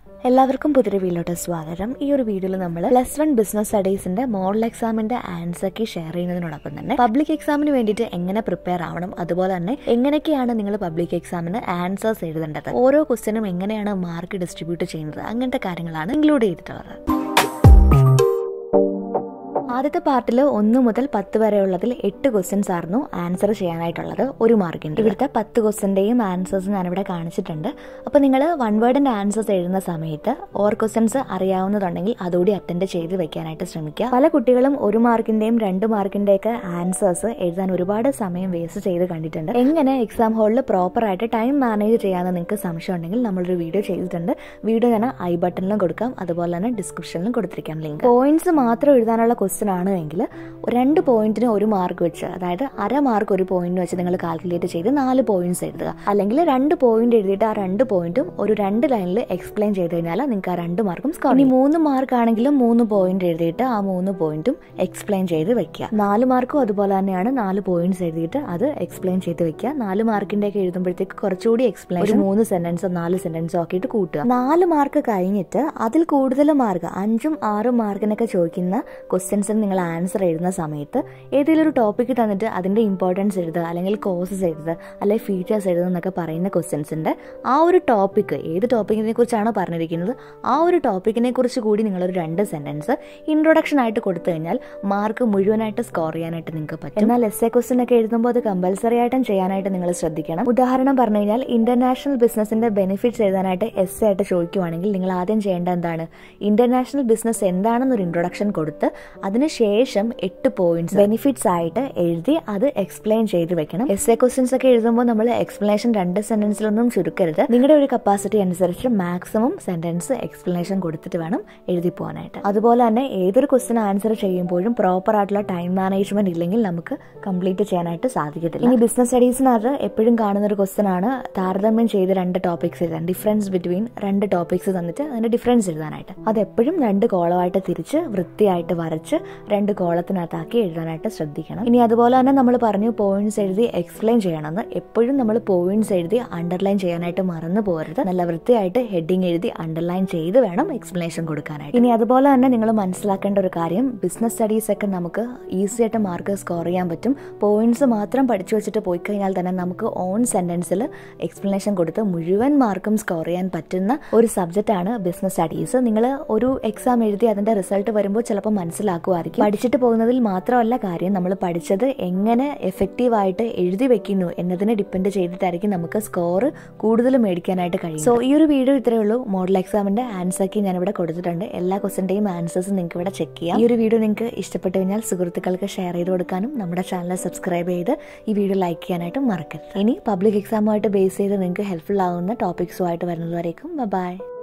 എല്ലാവർക്കും പുതിയൊരു വീഡിയോട്ട് സ്വാഗതം ഈ ഒരു വീഡിയോയിൽ നമ്മൾ പ്ലസ് വൺ ബിസിനസ് സ്റ്റഡീസിന്റെ മോഡൽ എക്സാമിന്റെ ആൻസർ കീ ഷെയർ ചെയ്യുന്നതിനോടൊപ്പം തന്നെ പബ്ലിക് എക്സാമിന് വേണ്ടിയിട്ട് എങ്ങനെ പ്രിപ്പയർ ആവണം അതുപോലെ തന്നെ എങ്ങനെയൊക്കെയാണ് നിങ്ങൾ പബ്ലിക് എക്സാമിന് ആൻസേഴ്സ് എഴുതേണ്ടത് ഓരോ ക്വസ്റ്റ്യനും എങ്ങനെയാണ് മാർക്ക് ഡിസ്ട്രിബ്യൂട്ട് ചെയ്യുന്നത് അങ്ങനത്തെ കാര്യങ്ങളാണ് ഇൻക്ലൂഡ് ചെയ്തിട്ടുള്ളത് ആദ്യത്തെ പാർട്ടിൽ ഒന്ന് മുതൽ പത്ത് വരെയുള്ളതിൽ എട്ട് ക്വസ്റ്റ്യൻസ് ആയിരുന്നു ആൻസർ ചെയ്യാനായിട്ടുള്ളത് ഒരു മാർക്കിന് ഇവിടുത്തെ പത്ത് ക്വസ്റ്റ്യന്റെയും ആൻസേഴ്സ് ഞാനിവിടെ കാണിച്ചിട്ടുണ്ട് അപ്പോൾ നിങ്ങൾ വൺ വേർഡിന്റെ ആൻസേഴ്സ് എഴുതുന്ന സമയത്ത് ഓർ ക്വസ്റ്റ്യൻസ് അറിയാവുന്നതുണ്ടെങ്കിൽ അതുകൂടി അറ്റൻഡ് ചെയ്ത് വെക്കാനായിട്ട് ശ്രമിക്കുക പല കുട്ടികളും ഒരു മാർക്കിന്റെയും രണ്ട് മാർക്കിന്റെയൊക്കെ ആൻസേഴ്സ് എഴുതാൻ ഒരുപാട് സമയം വേസ്റ്റ് ചെയ്ത് കണ്ടിട്ടുണ്ട് എങ്ങനെ എക്സാം ഹാളിൽ പ്രോപ്പർ ആയിട്ട് ടൈം മാനേജ് ചെയ്യാമെന്ന് നിങ്ങൾക്ക് സംശയം ഉണ്ടെങ്കിൽ നമ്മളൊരു വീഡിയോ ചെയ്തിട്ടുണ്ട് വീഡിയോ ഞാൻ ഐ ബട്ടണിലും കൊടുക്കാം അതുപോലെ തന്നെ ഡിസ്ക്രിപ്ഷനിലും കൊടുത്തിരിക്കാം ലിങ്ക് പോയിന്റ്സ് മാത്രം എഴുതാനുള്ള ക്വസ്റ്റ്യൻ ആണ് എങ്കിൽ രണ്ട് പോയിന്റിന് ഒരു മാർക്ക് വെച്ച് അതായത് അര മാർക്ക് ഒരു പോയിന്റ് വെച്ച് നിങ്ങൾ കാൽക്കുലേറ്റ് ചെയ്ത് നാല് പോയിന്റ്സ് എഴുതുക അല്ലെങ്കിൽ രണ്ട് പോയിന്റ് എഴുതിയിട്ട് ആ രണ്ട് പോയിന്റും ഒരു രണ്ട് ലൈനിൽ എക്സ്പ്ലെയിൻ ചെയ്ത് കഴിഞ്ഞാൽ നിങ്ങൾക്ക് ആ രണ്ട് മാർക്കും സ്കോർ ഇനി മൂന്ന് മാർക്ക് ആണെങ്കിലും മൂന്ന് പോയിന്റ് എഴുതിയിട്ട് ആ മൂന്ന് പോയിന്റും എക്സ്പ്ലെയിൻ ചെയ്ത് വെക്കുക നാല് മാർക്കും അതുപോലെ തന്നെയാണ് നാല് പോയിന്റ്സ് എഴുതിയിട്ട് അത് എക്സ്പ്ലെയിൻ ചെയ്ത് വെക്കുക നാല് മാർക്കിന്റെ ഒക്കെ എഴുതുമ്പോഴത്തേക്ക് കുറച്ചുകൂടി എക്സ്പ്ലെയിൻ ഒരു മൂന്ന് സെന്റൻസോ നാല് സെന്റൻസോ ആക്കിയിട്ട് കൂട്ടുക നാല് മാർക്ക് കഴിഞ്ഞിട്ട് അതിൽ കൂടുതൽ മാർക്ക് അഞ്ചും ആറും മാർക്കിനൊക്കെ ചോദിക്കുന്ന ക്വസ്റ്റ്യൻസിന് നിങ്ങൾ ആൻസർ എഴുതുന്ന സമയത്ത് ഏതെങ്കിലും ഒരു ടോപ്പിക്ക് തന്നിട്ട് അതിന്റെ ഇമ്പോർട്ടൻസ് എഴുതുക അല്ലെങ്കിൽ കോഴ്സസ് എഴുതുക അല്ലെങ്കിൽ ഫീച്ചേഴ്സ് എഴുതുക എന്നൊക്കെ പറയുന്ന ക്വസ്റ്റ്യൻസിന്റെ ആ ഒരു ടോപ്പിക്ക് ഏത് ടോപ്പിക്കിനെ കുറിച്ചാണോ പറഞ്ഞിരിക്കുന്നത് ആ ഒരു ടോപ്പിക്കിനെ കുറിച്ച് കൂടി നിങ്ങളൊരു രണ്ട് സെന്റൻസ് ഇൻട്രൊഡക്ഷൻ ആയിട്ട് കൊടുത്തു കഴിഞ്ഞാൽ മാർക്ക് മുഴുവനായിട്ട് സ്കോർ ചെയ്യാനായിട്ട് നിങ്ങൾക്ക് പറ്റും എന്നാൽ എസ് എ ക്വസ്റ്റ്യൻ ഒക്കെ എഴുതുമ്പോൾ അത് കമ്പൽസറി ആയിട്ടും ചെയ്യാനായിട്ട് നിങ്ങൾ ശ്രദ്ധിക്കണം ഉദാഹരണം പറഞ്ഞു കഴിഞ്ഞാൽ ഇന്റർനാഷണൽ ബിസിനസിന്റെ ബെനിഫിറ്റ്സ് എഴുതാനായിട്ട് എസ് ആയിട്ട് ചോദിക്കുവാണെങ്കിൽ നിങ്ങൾ ആദ്യം ചെയ്യേണ്ട എന്താണ് ഇന്റർനാഷണൽ ബിസിനസ് എന്താണെന്നൊരു ഇൻട്രൊഡക്ഷൻ കൊടുത്ത് അതിനുശേഷം എട്ട് പോയിന്റ്സ് ബെനിഫിറ്റ്സ് ആയിട്ട് എഴുതി അത് എക്സ്പ്ലെയിൻ ചെയ്ത് വെക്കണം എസ് എ ക്വസ്റ്റ്യൻസ് ഒക്കെ എഴുതുമ്പോൾ നമ്മൾ എക്സ്പ്ലനേഷൻ രണ്ട് സെന്റൻസിലൊന്നും ചുരുക്കരുത് നിങ്ങളുടെ ഒരു കപ്പാസിറ്റി അനുസരിച്ച് മാക്സിമം സെന്റൻസ് എക്സ്പ്ലനേഷൻ കൊടുത്തിട്ട് വേണം എഴുതി പോകാനായിട്ട് അതുപോലെ തന്നെ ഏതൊരു ക്വസ്റ്റ്യൻ ആൻസർ ചെയ്യുമ്പോഴും പ്രോപ്പർ ആയിട്ടുള്ള ടൈം മാനേജ്മെന്റ് ഇല്ലെങ്കിൽ നമുക്ക് കംപ്ലീറ്റ് ചെയ്യാനായിട്ട് സാധിക്കത്തില്ല ഇനി ബിസിനസ് സ്റ്റഡീസിനകത്ത് എപ്പോഴും കാണുന്ന ഒരു ക്വസ്റ്റ്യൻ ആണ് താരതമ്യം ചെയ്ത് രണ്ട് ടോപ്പിക്സ് എഴുതാൻ ഡിഫറൻസ് ബിറ്റ്വീൻ രണ്ട് ടോപ്പിക്സ് തന്നിട്ട് അതിന്റെ ഡിഫറൻസ് എഴുതാനായിട്ട് അത് എപ്പോഴും രണ്ട് കോളമായിട്ട് തിരിച്ച് വൃത്തിയായിട്ട് വരച്ച് രണ്ട് കോളത്തിനകത്താക്കി എഴുതാനായിട്ട് ശ്രദ്ധിക്കണം ഇനി അതുപോലെ തന്നെ നമ്മൾ പറഞ്ഞു പോയിന്റ്സ് എഴുതി എക്സ്പ്ലെയിൻ ചെയ്യണമെന്ന് എപ്പോഴും നമ്മൾ പോയിന്റ്സ് എഴുതി അണ്ടർലൈൻ ചെയ്യാനായിട്ട് മറന്നു പോകരുത് നല്ല വൃത്തിയായിട്ട് ഹെഡിങ് എഴുതി അണ്ടർലൈൻ ചെയ്ത് വേണം എക്സ്പ്ലനേഷൻ കൊടുക്കാനായിട്ട് ഇനി അതുപോലെ തന്നെ നിങ്ങൾ മനസ്സിലാക്കേണ്ട ഒരു കാര്യം ബിസിനസ് സ്റ്റഡീസ് ഒക്കെ നമുക്ക് ഈസി ആയിട്ട് മാർക്ക് സ്കോർ ചെയ്യാൻ പറ്റും പോയിന്റ്സ് മാത്രം പഠിച്ചു വെച്ചിട്ട് പോയി കഴിഞ്ഞാൽ തന്നെ നമുക്ക് ഓൺ സെന്റൻസിൽ എക്സ്പ്ലനേഷൻ കൊടുത്ത് മുഴുവൻ മാർക്കും സ്കോർ ചെയ്യാൻ പറ്റുന്ന ഒരു സബ്ജക്റ്റ് ആണ് ബിസിനസ് സ്റ്റഡീസ് നിങ്ങൾ ഒരു എക്സാം എഴുതി അതിന്റെ റിസൾട്ട് വരുമ്പോൾ ചിലപ്പോൾ മനസ്സിലാക്കുമായിരിക്കും പഠിച്ചിട്ട് പോകുന്നതിൽ മാത്രമല്ല കാര്യം നമ്മൾ പഠിച്ചത് എങ്ങനെ എഫക്റ്റീവായിട്ട് എഴുതി വെക്കുന്നു എന്നതിനെ ഡിപ്പെൻഡ് ചെയ്തിട്ടായിരിക്കും നമുക്ക് സ്കോർ കൂടുതൽ മേടിക്കാനായിട്ട് കഴിയും സോ ഈ ഒരു വീഡിയോ ഇത്രയേ ഉള്ളൂ മോഡൽ എക്സാമിന്റെ ആൻസർക്ക് ഞാനിവിടെ കൊടുത്തിട്ടുണ്ട് എല്ലാ ക്വസ്റ്റിന്റെയും ആൻസേഴ്സ് നിങ്ങൾക്ക് ഇവിടെ ചെക്ക് ചെയ്യാം ഈ ഒരു വീഡിയോ നിങ്ങൾക്ക് ഇഷ്ടപ്പെട്ടു കഴിഞ്ഞാൽ സുഹൃത്തുക്കൾക്ക് ഷെയർ ചെയ്ത് കൊടുക്കാനും നമ്മുടെ ചാനൽ സബ്സ്ക്രൈബ് ചെയ്ത് ഈ വീഡിയോ ലൈക്ക് ചെയ്യാനായിട്ടും മറക്കരുത് ഇനി പബ്ലിക് എക്സാമുമായിട്ട് ബേസ് ചെയ്ത് നിങ്ങൾക്ക് ഹെൽപ്ഫുൾ ആവുന്ന ടോപ്പിക്സുമായിട്ട് വരുന്നതുവരേക്കും ബൈ